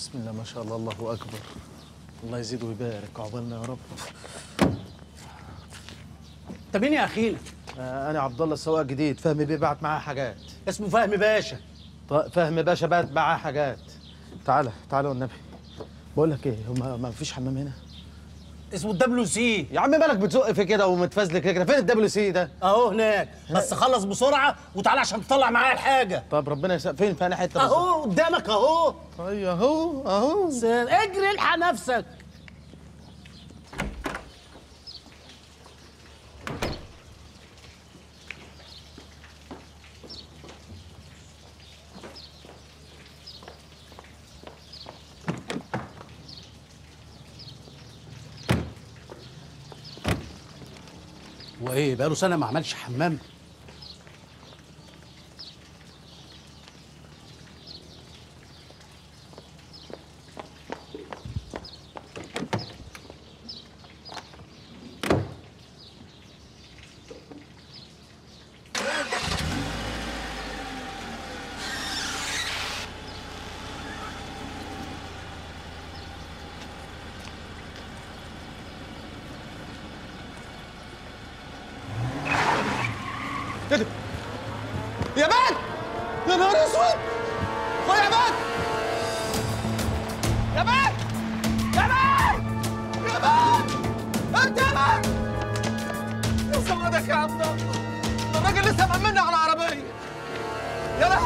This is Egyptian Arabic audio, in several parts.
بسم الله ما شاء الله الله اكبر الله يزيد ويبارك عقبالنا يا رب انت مين يا اخينا آه انا عبد الله السواق جديد فهمي بيه بعت معاه حاجات اسمه فهمي باشا ط- فهمي باشا بعت معاه حاجات تعالى تعالى والنبي بقول لك ايه هما ما فيش حمام هنا اسمه الدبليو سي يا عم مالك بتزق في كده ومتفزلك كده فين الدبليو سي ده اهو هناك بس خلص بسرعه وتعالى عشان تطلع معايا الحاجه طب ربنا يسامح فين في أنا حته بالظبط؟ اهو قدامك اهو ايوه اهو اهو س- اجري الحق نفسك وايه بقاله سنه ما عملش حمام كده يا بنت يا نهار اسود خد يا بنت يا بنت يا بنت يا بنت انت يا بنت يا سوادك يا عبد الله ده الراجل لسه مأمنا على العربية يا لهوي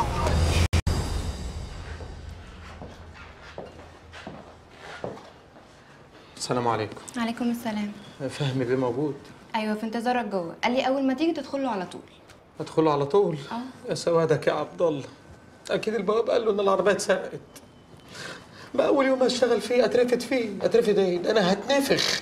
السلام عليكم عليكم السلام فهمي بيه موجود ايوه في انتظارك جوه قال لي اول ما تيجي تدخل له على طول ادخله على طول اه يا سوادك يا عبد الله اكيد البواب قال له ان العربيه اتسرقت بقى اول يوم اشتغل فيه اترفد فيه اترفد ايه ده انا هتنفخ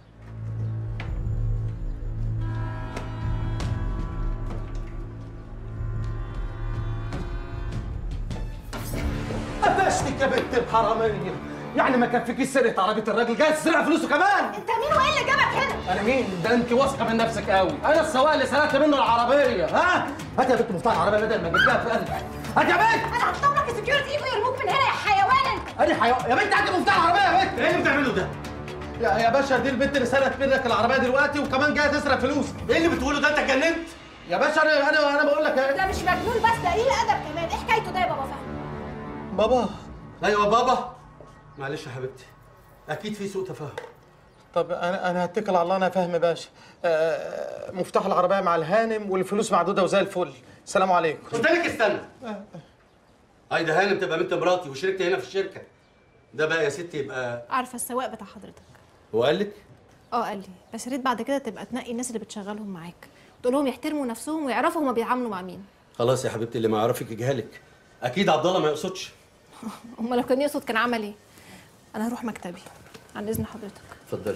قفشتك يا بنت الحراميه يعني ما كان فيكيش سرقه عربيه الراجل جاي تسرق فلوسه كمان انت مين وايه اللي جابك هنا؟ انا مين ده انت واثقه من نفسك قوي انا السواق اللي سرقت منه العربيه ها هات يا بنت مفتاح العربيه بدل ما جبتها في قلبك هات يا بنت انا هطلب لك السكيورتي يجوا يرموك من هنا يا حيوان انت ادي حيوان يا بنت هات مفتاح العربيه يا بنت ايه اللي بتعمله ده يا يا باشا دي البنت اللي سرقت منك العربيه دلوقتي وكمان جايه تسرق فلوسك ايه اللي بتقوله ده انت اتجننت يا باشا انا انا انا بقول لك ده مش مجنون بس ده قليل ادب كمان ايه حكايته ده يا بابا فهمي؟ بابا ايوه بابا معلش يا حبيبتي اكيد في سوء تفاهم طب انا انا هتكل على الله انا فاهم يا باشا آه، مفتاح العربيه مع الهانم والفلوس معدوده وزي الفل السلام عليكم قلت لك استنى هيدا هانم تبقى بنت مراتي وشركتي هنا في الشركه ده بقى يا ستي يبقى عارفه السواق بتاع حضرتك هو قال لك اه قال لي بس يا ريت بعد كده تبقى تنقي الناس اللي بتشغلهم معاك تقول لهم يحترموا نفسهم ويعرفوا هما بيتعاملوا مع مين خلاص يا حبيبتي اللي ما يعرفك يجهلك اكيد عبد الله ما يقصدش هما لو كان يقصد كان عمل ايه انا هروح مكتبي عن اذن حضرتك اتفضلي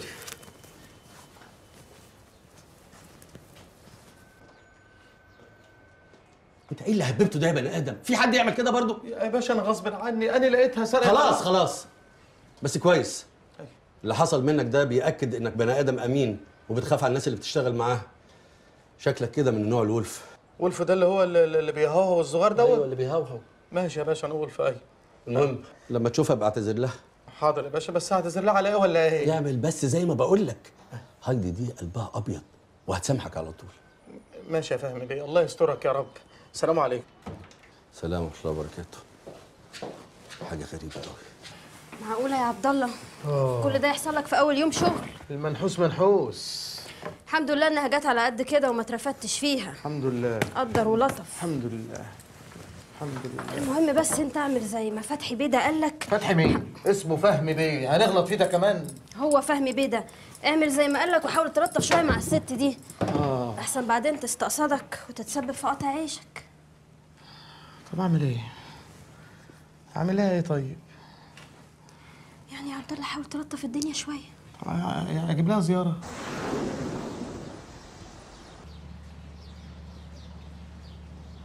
انت ايه اللي هببته ده يا بني ادم في حد يعمل كده برضو يا باشا انا غصب عني انا لقيتها سرقت خلاص خلاص بس كويس اللي حصل منك ده بيأكد انك بني ادم امين وبتخاف على الناس اللي بتشتغل معاه شكلك كده من نوع الولف ولف ده اللي هو اللي اللي بيهوهو الصغير ايوه دوت اللي بيهوهو ماشي يا باشا نقول في اي المهم لما تشوفها ابقى اعتذر لها حاضر يا باشا بس هعتذر لها على ايه ولا ايه يعمل بس زي ما بقول لك هايدي دي قلبها ابيض وهتسامحك على طول ماشي يا فهمي بيه الله يسترك يا رب السلام عليكم سلام ورحمه الله وبركاته حاجه غريبه قوي معقولة يا عبد الله كل ده يحصل لك في أول يوم شغل المنحوس منحوس الحمد لله إنها جت على قد كده وما اترفدتش فيها الحمد لله قدر ولطف الحمد لله الحمد لله المهم بس أنت اعمل زي ما فتحي بيه ده قال لك فتحي مين اسمه فهمي بيه هنغلط فيه ده كمان هو فهمي بيه ده اعمل زي ما قال لك وحاول تلطف شوية مع الست دي اه أحسن بعدين تستقصدك وتتسبب في قطع عيشك طب اعمل ايه اعمل ايه طيب يعني يا عبد الله حاول تلطف الدنيا شوية يعني اجيب لها زياره